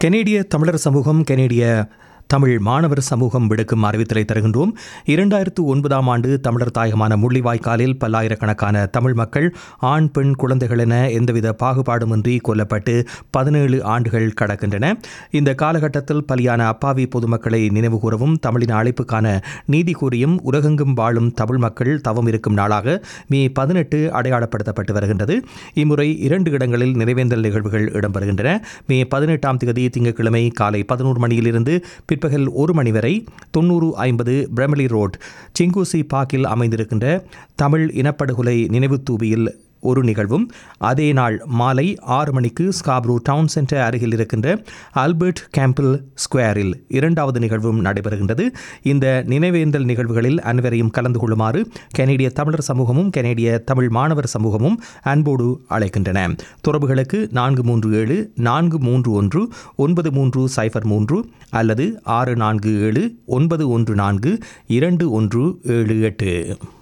கெனேடிய தமிழர் சமூகம் கெனேடிய தமிழ் மாணவர் சமூகம் விடுக்கும் அறிவித்தலை தருகின்றோம் இரண்டாயிரத்து ஒன்பதாம் ஆண்டு தமிழர் தாயகமான முள்ளிவாய்க்காலில் பல்லாயிரக்கணக்கான தமிழ் மக்கள் ஆண் பெண் குழந்தைகள் என எந்தவித பாகுபாடுமின்றி கொல்லப்பட்டு பதினேழு ஆண்டுகள் கடக்கின்றன இந்த காலகட்டத்தில் பலியான அப்பாவி பொதுமக்களை நினைவுகூரவும் தமிழின் அழைப்புக்கான நீதி கூறியும் உலகெங்கும் வாழும் தமிழ் மக்கள் தவம் இருக்கும் நாளாக மே பதினெட்டு அடையாளப்படுத்தப்பட்டு வருகின்றது இம்முறை இரண்டு இடங்களில் நிறைவேந்தல் நிகழ்வுகள் இடம்பெறுகின்றன மே பதினெட்டாம் தேதி திங்கட்கிழமை காலை பதினோரு மணியிலிருந்து பிற்பகல் ஒரு மணி வரை தொண்ணூறு ஐம்பது பிரமலி ரோட் சிங்கூசி பார்க்கில் அமைந்திருக்கின்ற தமிழ் இனப்படுகொலை நினைவு தூபியில் ஒரு நிகழ்வும் அதே நாள் மாலை ஆறு மணிக்கு ஸ்காப்ரூ டவுன் சென்டர் அருகில் இருக்கின்ற ஆல்பர்ட் கேம்பிள் ஸ்கொயரில் இரண்டாவது நிகழ்வும் நடைபெறுகின்றது இந்த நினைவேந்தல் நிகழ்வுகளில் அனைவரையும் கலந்து கொள்ளுமாறு கனேடிய தமிழர் சமூகமும் கனேடிய தமிழ் மாணவர் சமூகமும் அன்போடு அழைக்கின்றன தொடர்புகளுக்கு நான்கு மூன்று ஏழு நான்கு மூன்று ஒன்று ஒன்பது மூன்று சைஃபர் மூன்று அல்லது ஆறு நான்கு ஏழு ஒன்பது ஒன்று நான்கு இரண்டு ஒன்று ஏழு எட்டு